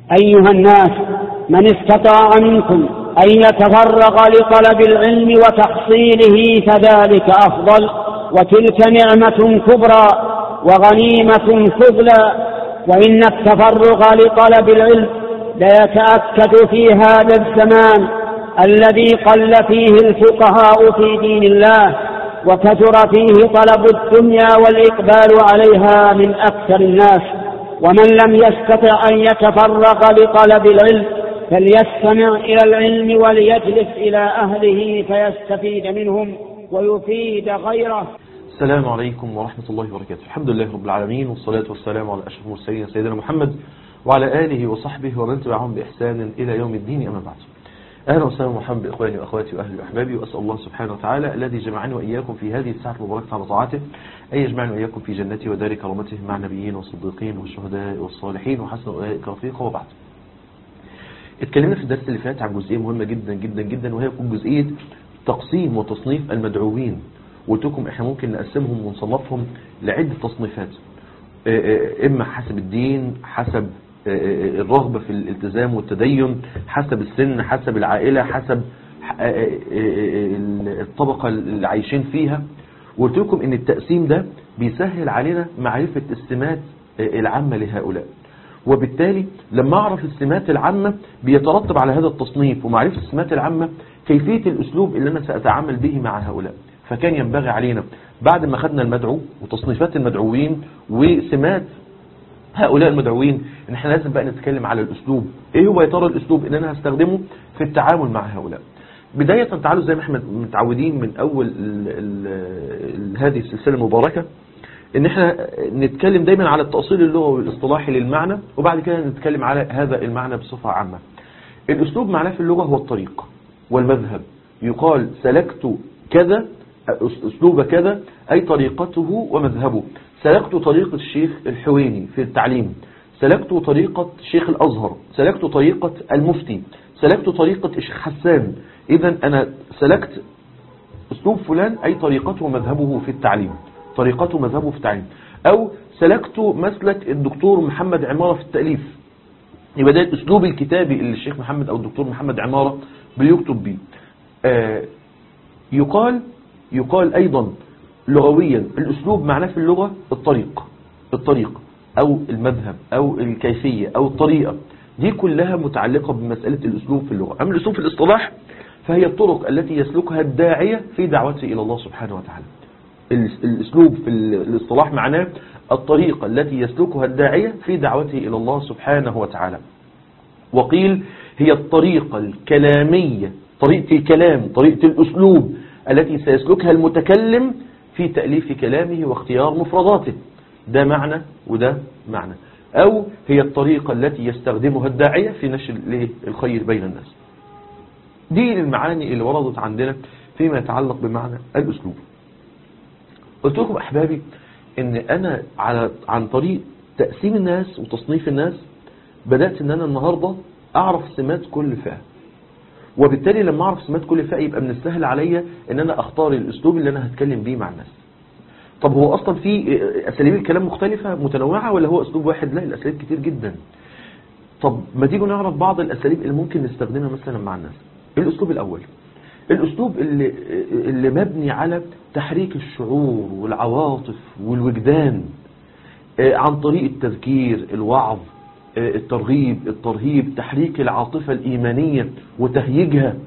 أيها الناس من استطاع منكم أن يتفرغ لطلب العلم وتحصيله فذلك أفضل وتلك نعمة كبرى وغنيمة فضلى وإن التفرغ لطلب العلم ليتأكد في هذا الزمان الذي قل فيه الفقهاء في دين الله وكثر فيه طلب الدنيا والإقبال عليها من أكثر الناس ومن لم يستطع أن يتفرغ لطلب العلم فليستمع إلى العلم وليجلس إلى أهله فيستفيد منهم ويفيد غيره السلام عليكم ورحمة الله وبركاته الحمد لله رب العالمين والصلاة والسلام على أشرف المرسلين سيدنا محمد وعلى آله وصحبه ومن تبعهم بإحسان إلى يوم الدين أما بعد أهلا وسهلا ومرحبا بإخواني وأخواتي وأهلي وأحبابي وأسأل الله سبحانه وتعالى الذي جمعني وإياكم في هذه الساعة المباركة على طاعته أن يجمعني وإياكم في جنته ودار كرامته مع النبيين والصديقين والشهداء والصالحين وحسن أولئك رفيقا وبعد اتكلمنا في الدرس اللي فات عن جزئية مهمة جدا جدا جدا وهي جزئية تقسيم وتصنيف المدعوين قلت لكم احنا ممكن نقسمهم ونصنفهم لعدة تصنيفات اما حسب الدين حسب الرغبة في الالتزام والتدين حسب السن حسب العائلة حسب الطبقة اللي عايشين فيها وقلت لكم ان التقسيم ده بيسهل علينا معرفة السمات العامة لهؤلاء وبالتالي لما اعرف السمات العامة بيترتب على هذا التصنيف ومعرفة السمات العامة كيفية الاسلوب اللي انا سأتعامل به مع هؤلاء فكان ينبغي علينا بعد ما خدنا المدعو وتصنيفات المدعوين وسمات هؤلاء المدعوين ان احنا لازم بقى نتكلم على الاسلوب ايه هو يا ترى الاسلوب اللي انا هستخدمه في التعامل مع هؤلاء بداية تعالوا زي ما احنا متعودين من اول ال ال ال هذه السلسلة المباركة ان احنا نتكلم دايما على التأصيل اللغوي والاصطلاحي للمعنى وبعد كده نتكلم على هذا المعنى بصفة عامة الاسلوب معناه في اللغة هو الطريق والمذهب يقال سلكت كذا اسلوب كذا اي طريقته ومذهبه سلكت طريقة الشيخ الحويني في التعليم سلكت طريقة شيخ الازهر سلكت طريقة المفتي سلكت طريقة الشيخ حسان اذا انا سلكت اسلوب فلان اي طريقته ومذهبه في التعليم طريقته ومذهبه في التعليم او سلكت مسلك الدكتور محمد عمارة في التأليف يبقى ده الاسلوب الكتابي اللي الشيخ محمد او الدكتور محمد عمارة بيكتب بيه آه يقال يقال ايضا لغويا الاسلوب معناه في اللغة الطريق الطريق او المذهب او الكيفية او الطريقة دي كلها متعلقة بمسألة الاسلوب في اللغة اما الاسلوب في الاصطلاح فهي الطرق التي يسلكها الداعية في دعوته الى الله سبحانه وتعالى الاسلوب في الاصطلاح معناه الطريقة التي يسلكها الداعية في دعوته الى الله سبحانه وتعالى وقيل هي الطريقة الكلامية طريقة الكلام طريقة الاسلوب التي سيسلكها المتكلم في تأليف كلامه واختيار مفرداته ده معنى وده معنى أو هي الطريقة التي يستخدمها الداعية في نشر الخير بين الناس دي المعاني اللي وردت عندنا فيما يتعلق بمعنى الأسلوب قلت لكم أحبابي ان أنا على عن طريق تقسيم الناس وتصنيف الناس بدأت ان أنا النهاردة أعرف سمات كل فئة وبالتالي لما اعرف سمات كل فئة يبقى من السهل عليا ان انا اختار الاسلوب اللي انا هتكلم بيه مع الناس طب هو اصلا في اساليب الكلام مختلفة متنوعة ولا هو اسلوب واحد لا الاساليب كتير جدا طب ما تيجوا نعرف بعض الاساليب اللي ممكن نستخدمها مثلا مع الناس الاسلوب الاول الاسلوب اللي, اللي مبني على تحريك الشعور والعواطف والوجدان عن طريق التذكير الوعظ الترغيب الترهيب تحريك العاطفة الإيمانية وتهييجها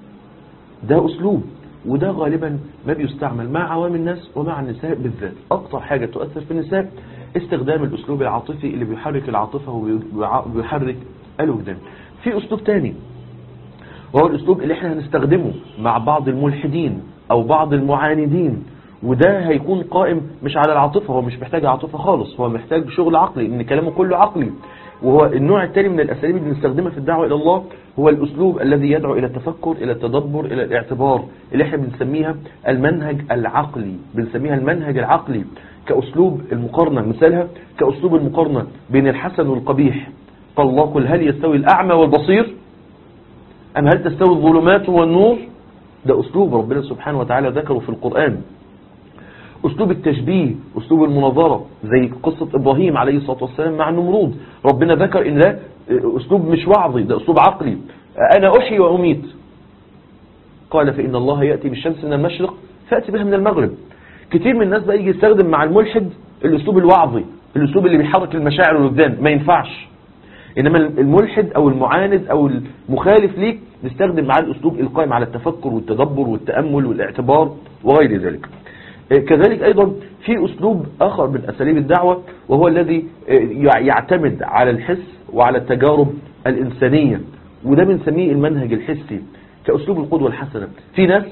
ده أسلوب وده غالبا ما بيستعمل مع عوام الناس ومع النساء بالذات أكثر حاجة تؤثر في النساء استخدام الأسلوب العاطفي اللي بيحرك العاطفة وبيحرك الوجدان في أسلوب تاني وهو الأسلوب اللي احنا هنستخدمه مع بعض الملحدين أو بعض المعاندين وده هيكون قائم مش على العاطفة هو مش محتاج عاطفة خالص هو محتاج شغل عقلي ان كلامه كله عقلي وهو النوع الثاني من الأساليب اللي بنستخدمها في الدعوة إلى الله هو الأسلوب الذي يدعو إلى التفكر إلى التدبر إلى الاعتبار اللي احنا بنسميها المنهج العقلي بنسميها المنهج العقلي كأسلوب المقارنة مثالها كأسلوب المقارنة بين الحسن والقبيح قال الله قل هل يستوي الأعمى والبصير أم هل تستوي الظلمات والنور ده أسلوب ربنا سبحانه وتعالى ذكره في القرآن أسلوب التشبيه أسلوب المناظرة زي قصة إبراهيم عليه الصلاة والسلام مع النمرود ربنا ذكر إن ده أسلوب مش وعظي ده أسلوب عقلي أنا أحيي وأميت قال فإن الله يأتي بالشمس من المشرق فأتي بها من المغرب كتير من الناس بقى يجي يستخدم مع الملحد الأسلوب الوعظي الأسلوب اللي بيحرك المشاعر والوجدان ما ينفعش إنما الملحد أو المعاند أو المخالف ليك نستخدم معاه الأسلوب القائم على التفكر والتدبر والتأمل والاعتبار وغير ذلك كذلك أيضا في أسلوب آخر من أساليب الدعوة وهو الذي يعتمد على الحس وعلى التجارب الإنسانية وده بنسميه المنهج الحسي كأسلوب القدوة الحسنة في ناس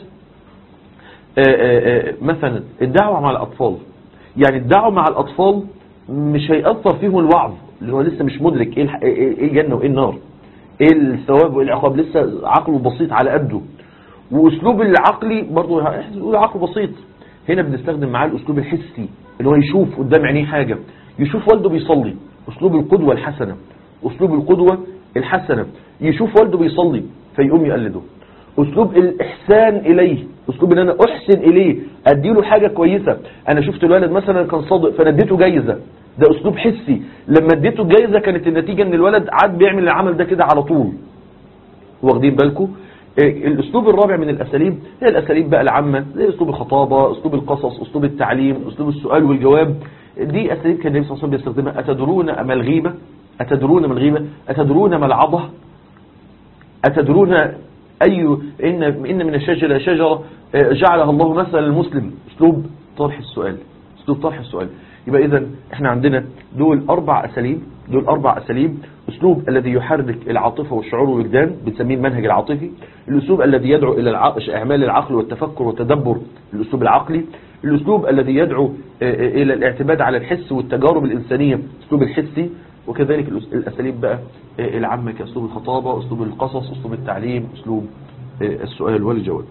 مثلا الدعوة مع الأطفال يعني الدعوة مع الأطفال مش هيأثر فيهم الوعظ اللي هو لسه مش مدرك ايه ايه الجنة وايه النار ايه الثواب وايه العقاب لسه عقله بسيط على قده واسلوب العقلي برضه يقول عقله بسيط هنا بنستخدم معاه الاسلوب الحسي اللي هو يشوف قدام عينيه حاجة يشوف والده بيصلي اسلوب القدوة الحسنة اسلوب القدوة الحسنة يشوف والده بيصلي فيقوم يقلده اسلوب الاحسان اليه اسلوب ان انا احسن اليه اديله حاجة كويسة انا شفت الولد مثلا كان صادق فانا اديته جايزة ده اسلوب حسي لما اديته الجايزة كانت النتيجة ان الولد عاد بيعمل العمل ده كده على طول واخدين بالكم الاسلوب الرابع من الاساليب هي الاساليب بقى العامة زي اسلوب الخطابة اسلوب القصص اسلوب التعليم اسلوب السؤال والجواب دي اساليب كان النبي صلى الله عليه وسلم بيستخدمها اتدرون ما الغيبة اتدرون ما الغيبة اتدرون ما العضة اتدرون أي إن, إن من الشجرة شجرة جعلها الله مثلا المسلم اسلوب طرح السؤال اسلوب طرح السؤال يبقى إذا إحنا عندنا دول أربع أساليب دول أربع أساليب أسلوب الذي يحرك العاطفة والشعور والوجدان بنسميه المنهج العاطفي الأسلوب الذي يدعو إلى الع... إعمال العقل والتفكر والتدبر الأسلوب العقلي الأسلوب الذي يدعو إلى الاعتماد على الحس والتجارب الإنسانية الأسلوب الحسي وكذلك الأساليب بقى العامة كأسلوب الخطابة أسلوب القصص أسلوب التعليم أسلوب السؤال والجواب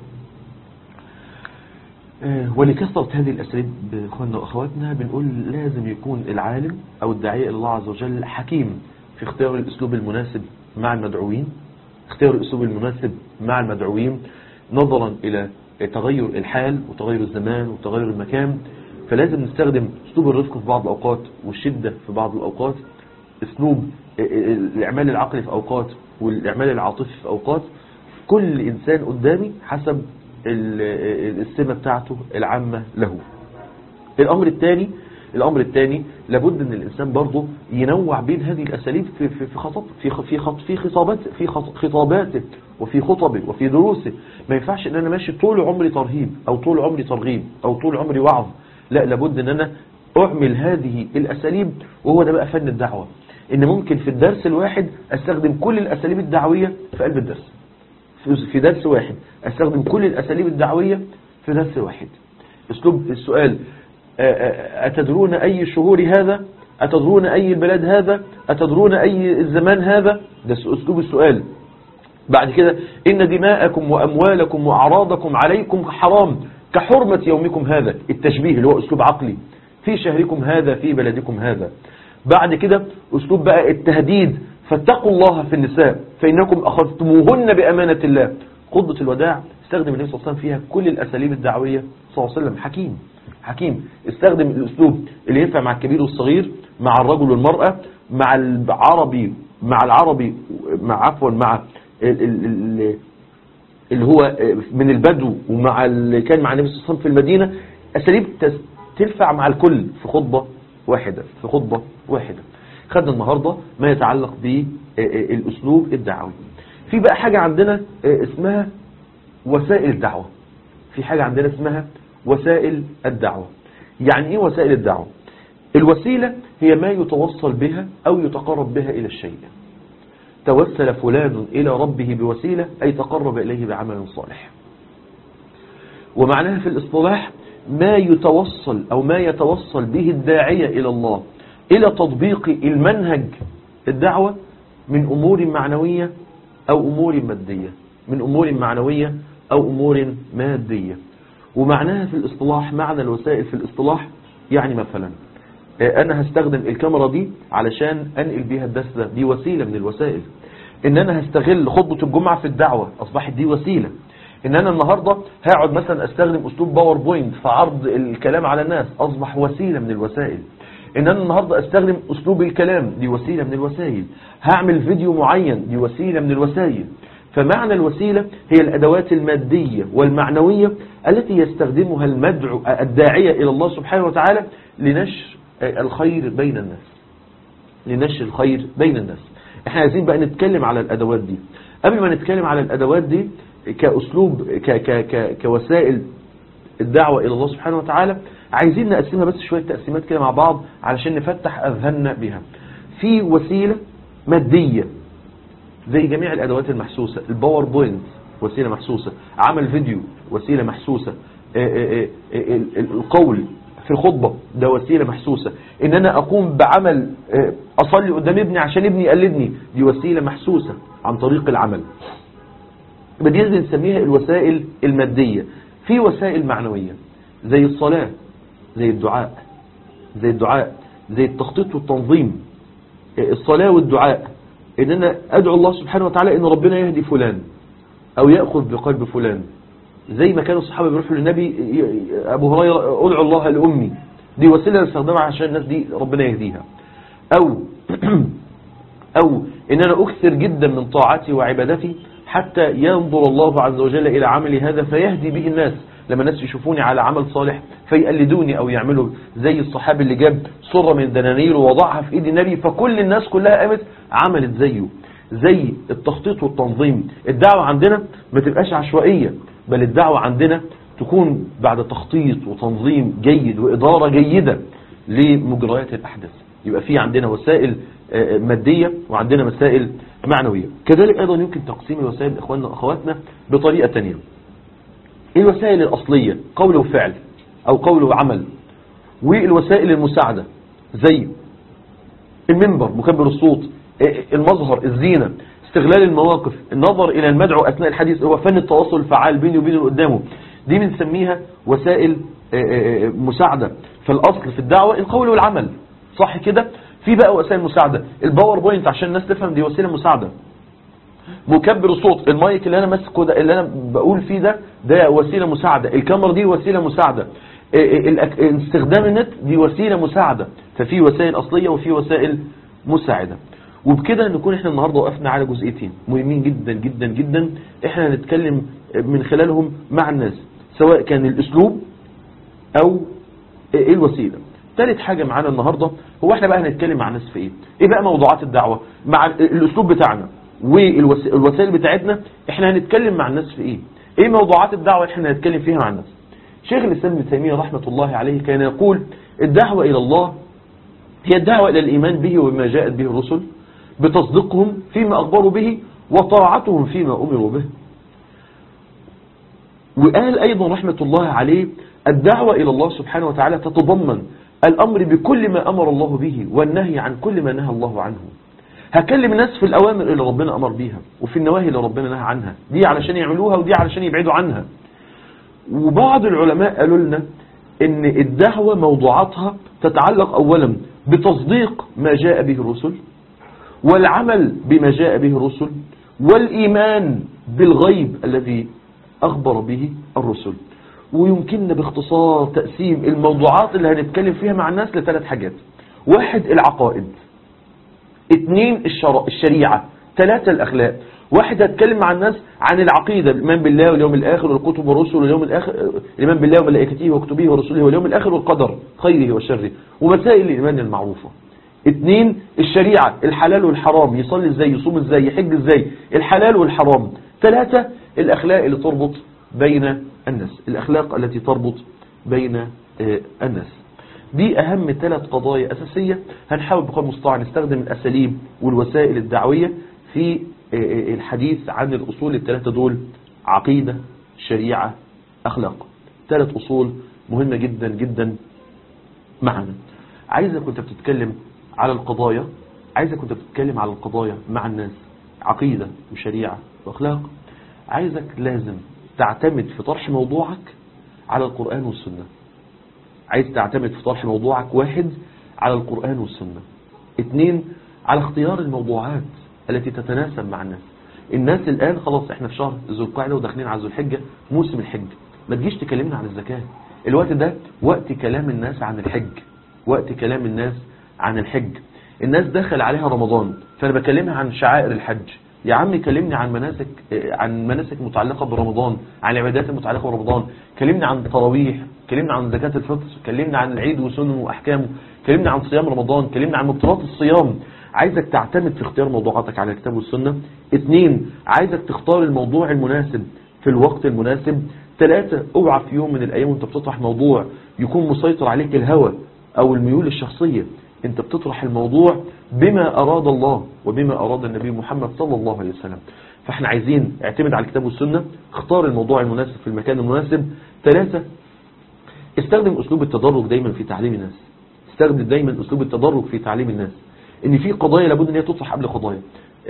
ولكثرة هذه الأساليب أخواننا وأخواتنا بنقول لازم يكون العالم أو الداعية إلى الله عز وجل حكيم في اختيار الأسلوب المناسب مع المدعوين اختيار الأسلوب المناسب مع المدعوين نظرا إلى تغير الحال وتغير الزمان وتغير المكان فلازم نستخدم أسلوب الرفق في بعض الأوقات والشدة في بعض الأوقات اسلوب الاعمال العقلي في اوقات والاعمال العاطفي في اوقات كل انسان قدامي حسب السمة بتاعته العامة له الامر الثاني الامر الثاني لابد ان الانسان برضه ينوع بين هذه الاساليب في في في خطب في في خط في خطابات في خطاباته وفي خطبه وفي دروسه ما ينفعش ان انا ماشي طول عمري ترهيب او طول عمري ترغيب او طول عمري وعظ لا لابد ان انا اعمل هذه الاساليب وهو ده بقى فن الدعوه ان ممكن في الدرس الواحد استخدم كل الاساليب الدعوية في قلب الدرس في درس واحد استخدم كل الاساليب الدعوية في درس واحد اسلوب السؤال اتدرون اي الشهور هذا اتدرون اي البلاد هذا اتدرون اي الزمان هذا ده اسلوب السؤال بعد كده ان دماءكم واموالكم واعراضكم عليكم حرام كحرمة يومكم هذا التشبيه اللي هو اسلوب عقلي في شهركم هذا في بلدكم هذا بعد كده اسلوب بقى التهديد فاتقوا الله في النساء فإنكم أخذتموهن بأمانة الله خطبة الوداع استخدم النبي صلى الله عليه وسلم فيها كل الأساليب الدعوية صلى الله عليه وسلم حكيم حكيم استخدم الأسلوب اللي ينفع مع الكبير والصغير مع الرجل والمرأة مع العربي مع العربي مع عفوا مع اللي هو من البدو ومع اللي كان مع النبي صلى الله عليه وسلم في المدينة أساليب تنفع مع الكل في خطبة واحدة في خطبة واحدة خدنا النهاردة ما يتعلق بالأسلوب الدعوي في بقى حاجة عندنا اسمها وسائل الدعوة في حاجة عندنا اسمها وسائل الدعوة يعني ايه وسائل الدعوة الوسيلة هي ما يتوصل بها أو يتقرب بها إلى الشيء توسل فلان إلى ربه بوسيلة أي تقرب إليه بعمل صالح ومعناها في الاصطلاح ما يتوصل أو ما يتوصل به الداعية إلى الله إلى تطبيق المنهج الدعوة من أمور معنوية أو أمور مادية من أمور معنوية أو أمور مادية ومعناها في الاصطلاح معنى الوسائل في الاصطلاح يعني مثلا أنا هستخدم الكاميرا دي علشان أنقل بيها الدرس ده دي وسيلة من الوسائل إن أنا هستغل خطبة الجمعة في الدعوة أصبحت دي وسيلة ان انا النهاردة هقعد مثلا استخدم اسلوب باوربوينت في عرض الكلام على الناس اصبح وسيلة من الوسائل ان انا النهاردة استخدم اسلوب الكلام دي وسيلة من الوسائل هعمل فيديو معين دي وسيلة من الوسائل فمعنى الوسيلة هي الأدوات المادية والمعنوية التي يستخدمها المدعو الداعية إلى الله سبحانه وتعالى لنشر الخير بين الناس لنشر الخير بين الناس احنا عايزين بقى نتكلم على الأدوات دي قبل ما نتكلم على الأدوات دي كأسلوب ك ك ك كوسائل الدعوة إلى الله سبحانه وتعالى عايزين نقسمها بس شوية تقسيمات كده مع بعض علشان نفتح أذهاننا بها في وسيلة مادية زي جميع الأدوات المحسوسة الباوربوينت وسيلة محسوسة عمل فيديو وسيلة محسوسة القول في الخطبة ده وسيلة محسوسة ان انا اقوم بعمل اصلي قدام ابني عشان ابني يقلدني دي وسيلة محسوسة عن طريق العمل دي بنسميها الوسائل المادية في وسائل معنوية زي الصلاة زي الدعاء زي الدعاء زي التخطيط والتنظيم الصلاة والدعاء ان انا ادعو الله سبحانه وتعالى ان ربنا يهدي فلان او يأخذ بقلب فلان زي ما كانوا الصحابة بيروحوا للنبي ابو هريرة ادعو الله لأمي دي وسيلة نستخدمها عشان الناس دي ربنا يهديها او او ان انا اكثر جدا من طاعتي وعبادتي حتى ينظر الله عز وجل الى عملي هذا فيهدي به الناس لما الناس يشوفوني على عمل صالح فيقلدوني او يعملوا زي الصحابي اللي جاب صرة من الدنانير ووضعها في ايد النبي فكل الناس كلها قامت عملت زيه زي التخطيط والتنظيم الدعوة عندنا ما تبقاش عشوائية بل الدعوة عندنا تكون بعد تخطيط وتنظيم جيد وإدارة جيدة لمجريات الأحداث يبقى في عندنا وسائل مادية وعندنا مسائل معنوية كذلك أيضا يمكن تقسيم الوسائل إخواننا وأخواتنا بطريقة تانية الوسائل الأصلية قول وفعل أو قول وعمل والوسائل المساعدة زي المنبر مكبر الصوت المظهر الزينة استغلال المواقف النظر إلى المدعو أثناء الحديث هو فن التواصل الفعال بيني وبين اللي قدامه دي بنسميها وسائل مساعدة فالأصل في الدعوة القول والعمل صح كده في بقى وسائل مساعدة الباوربوينت عشان الناس تفهم دي وسيلة مساعدة مكبر الصوت المايك اللي انا ماسكه ده اللي انا بقول فيه ده ده وسيله مساعده الكاميرا دي وسيله مساعده استخدام النت دي وسيله مساعده ففي وسائل اصليه وفي وسائل مساعده وبكده نكون احنا النهارده وقفنا على جزئيتين مهمين جدا جدا جدا احنا هنتكلم من خلالهم مع الناس سواء كان الاسلوب او الوسيله ثالث حاجه معانا النهارده هو احنا بقى هنتكلم مع الناس في ايه ايه بقى موضوعات الدعوه مع الاسلوب بتاعنا والوسائل بتاعتنا احنا هنتكلم مع الناس في ايه ايه موضوعات الدعوة اللي احنا هنتكلم فيها مع الناس شيخ الاسلام ابن تيمية رحمة الله عليه كان يقول الدعوة الى الله هي الدعوة الى الايمان به وبما جاءت به الرسل بتصديقهم فيما اخبروا به وطاعتهم فيما امروا به وقال ايضا رحمة الله عليه الدعوة الى الله سبحانه وتعالى تتضمن الامر بكل ما امر الله به والنهي عن كل ما نهى الله عنه هكلم الناس في الأوامر اللي ربنا أمر بيها وفي النواهي اللي ربنا نهى عنها دي علشان يعملوها ودي علشان يبعدوا عنها وبعض العلماء قالوا لنا ان الدعوة موضوعاتها تتعلق أولا بتصديق ما جاء به الرسل والعمل بما جاء به الرسل والإيمان بالغيب الذي أخبر به الرسل ويمكننا باختصار تقسيم الموضوعات اللي هنتكلم فيها مع الناس لثلاث حاجات واحد العقائد اثنين الشرع الشريعة ثلاثة الأخلاق واحد هتكلم مع الناس عن العقيدة الإيمان بالله واليوم الآخر والكتب والرسل واليوم الآخر الإيمان بالله وملائكته وكتبه ورسله واليوم الآخر والقدر خيره وشره ومسائل الإيمان المعروفة اثنين الشريعة الحلال والحرام يصلي ازاي يصوم ازاي يحج ازاي الحلال والحرام ثلاثة الأخلاق اللي تربط بين الناس الأخلاق التي تربط بين الناس دي أهم ثلاث قضايا أساسية هنحاول بقدر المستطاع نستخدم الأساليب والوسائل الدعوية في الحديث عن الأصول الثلاثة دول عقيدة شريعة أخلاق ثلاث أصول مهمة جدا جدا معنا عايزك كنت بتتكلم على القضايا عايزك كنت بتتكلم على القضايا مع الناس عقيدة وشريعة وأخلاق عايزك لازم تعتمد في طرح موضوعك على القرآن والسنة عايز تعتمد في طرح موضوعك واحد على القرآن والسنة اثنين على اختيار الموضوعات التي تتناسب مع الناس الناس الآن خلاص احنا في شهر ذو القعدة وداخلين على ذو الحجة موسم الحج ما تجيش تكلمنا عن الزكاة الوقت ده وقت كلام الناس عن الحج وقت كلام الناس عن الحج الناس دخل عليها رمضان فانا بكلمها عن شعائر الحج يا عم كلمني عن مناسك عن مناسك متعلقة برمضان عن العبادات المتعلقة برمضان كلمني عن التراويح كلمني عن زكاة الفطر كلمني عن العيد وسننه واحكامه كلمني عن صيام رمضان كلمني عن مبطلات الصيام عايزك تعتمد في اختيار موضوعاتك على الكتاب والسنة اثنين عايزك تختار الموضوع المناسب في الوقت المناسب ثلاثة اوعى في يوم من الايام وانت بتطرح موضوع يكون مسيطر عليك الهوى او الميول الشخصية انت بتطرح الموضوع بما اراد الله وبما اراد النبي محمد صلى الله عليه وسلم فاحنا عايزين اعتمد على الكتاب والسنة اختار الموضوع المناسب في المكان المناسب ثلاثة استخدم اسلوب التدرج دايما في تعليم الناس استخدم دايما اسلوب التدرج في تعليم الناس ان في قضايا لابد ان هي تطرح قبل قضايا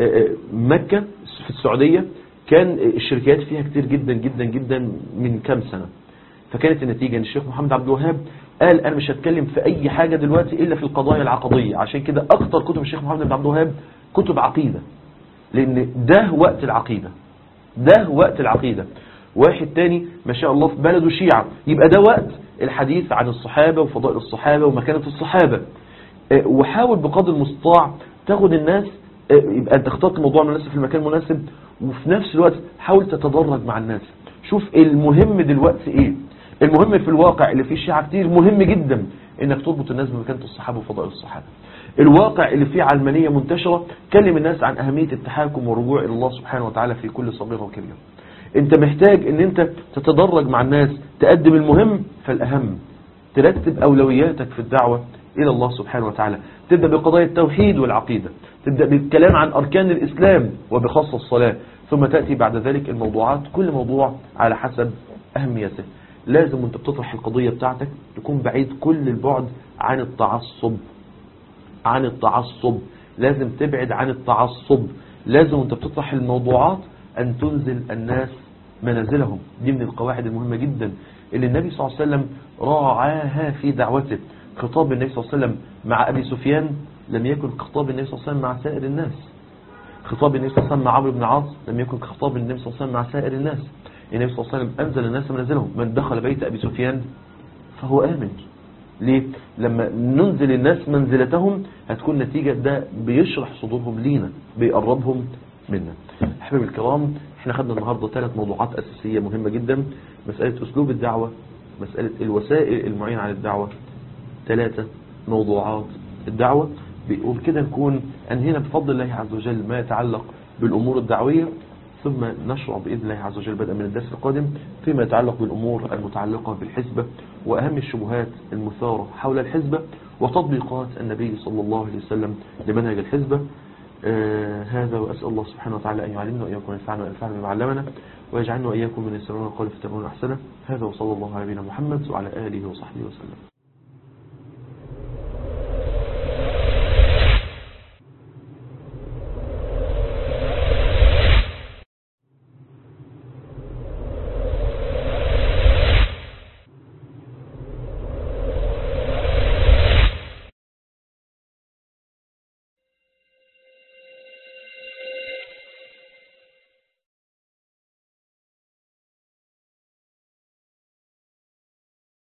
مكة في السعودية كان الشركات فيها كتير جدا جدا جدا من كام سنة فكانت النتيجة ان الشيخ محمد عبد الوهاب قال انا مش هتكلم في اي حاجة دلوقتي الا في القضايا العقدية عشان كده اكتر كتب الشيخ محمد بن عبد الوهاب كتب عقيدة لان ده وقت العقيدة ده وقت العقيدة واحد تاني ما شاء الله في بلده شيعة يبقى ده وقت الحديث عن الصحابة وفضائل الصحابة ومكانة الصحابة وحاول بقدر المستطاع تاخد الناس يبقى انت اخترت الموضوع المناسب في المكان المناسب وفي نفس الوقت حاول تتدرج مع الناس شوف المهم دلوقتي ايه المهم في الواقع اللي فيه شيعة كتير مهم جدا انك تربط الناس بمكانة الصحابة وفضائل الصحابة الواقع اللي فيه علمانية منتشرة كلم الناس عن اهمية التحاكم والرجوع الى الله سبحانه وتعالى في كل صغيرة وكبيرة انت محتاج ان انت تتدرج مع الناس تقدم المهم فالاهم ترتب اولوياتك في الدعوة إلى الله سبحانه وتعالى تبدأ بقضايا التوحيد والعقيدة تبدأ بالكلام عن أركان الإسلام وبخاصة الصلاة ثم تأتي بعد ذلك الموضوعات كل موضوع على حسب أهميته لازم وانت بتطرح القضية بتاعتك تكون بعيد كل البعد عن التعصب عن التعصب لازم تبعد عن التعصب لازم وانت بتطرح الموضوعات أن تنزل الناس منازلهم دي من القواعد المهمة جدا اللي النبي صلى الله عليه وسلم راعاها في دعوته خطاب النبي صلى الله عليه وسلم مع أبي سفيان لم يكن خطاب النبي صلى الله عليه وسلم مع سائر الناس خطاب النبي صلى الله عليه وسلم مع عمرو بن العاص لم يكن خطاب النبي صلى الله عليه وسلم مع سائر الناس النبي صلى الله عليه وسلم أنزل الناس منازلهم من دخل بيت أبي سفيان فهو آمن ليه؟ لما ننزل الناس منزلتهم هتكون نتيجة ده بيشرح صدورهم لينا بيقربهم منا أحباب الكرام احنا خدنا النهاردة ثلاث موضوعات أساسية مهمة جدا مسألة أسلوب الدعوة مسألة الوسائل المعينة على الدعوة ثلاثة موضوعات الدعوة بيقول كده نكون أنهينا بفضل الله عز وجل ما يتعلق بالأمور الدعوية ثم نشرع بإذن الله عز وجل بدءا من الدرس القادم فيما يتعلق بالأمور المتعلقة بالحزبة وأهم الشبهات المثارة حول الحزبة وتطبيقات النبي صلى الله عليه وسلم لمنهج الحزبة آه هذا وأسأل الله سبحانه وتعالى أن يعلمنا وإياكم وينفعنا وينفعنا بما علمنا ويجعلنا وإياكم من يسرون القول فتبعون أحسنه هذا وصلى الله على نبينا محمد وعلى آله وصحبه وسلم